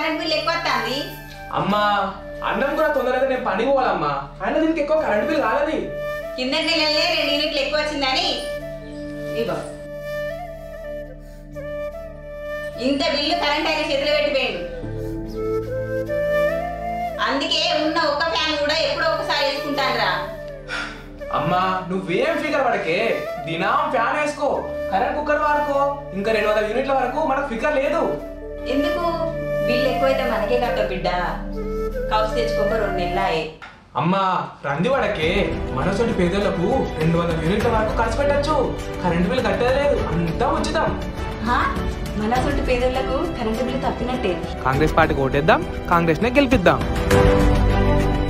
Current bill ఎక్కువ వస్తుంది అమ్మా అన్నం కూడా తొందరగా నేను పని పోవాలమ్మా అయినా దీనికి ఎక్కువ కరెంట్ బిల్ కాలేదు కిందటి నెలలే రెండు యూనిట్లు ఎక్కువ వచ్చిందని ఇగో ఇంత బిల్లు కరెంట్ ఆయన చేతిలో పెట్టిపోయిండు అందుకే ఉన్న ఒక్క ఫ్యాన్ కూడా ఎప్పుడో ఒకసారి వేసుకుంటానురా అమ్మా నువ్వేం ఫిగర్ పడకే దినం ఫ్యాన్ వేసుకో కరెంట్ కుక్కర్ వాడుకో ఇంకా రెండు వందల యూనిట్ల వరకు మనకు ఫిగర్ లేదు ఎందుకు బిల్లు ఎక్కువైతే మనకే కట్ట బిడ్డ కౌసు తెచ్చుకోక రెండు నెలలాయే అమ్మా రంది వాడకే మనసోటి పేదలకు రెండు వందల యూనిట్ల వరకు ఖర్చు పెట్టచ్చు కరెంట్ బిల్ కట్టలేదు అంతా ఉచితం హా? మన సొంటి పేదలకు కరెంటు బిల్లు తప్పినట్టే కాంగ్రెస్ పార్టీకి ఓటేద్దాం కాంగ్రెస్ నే గెలిపిద్దాం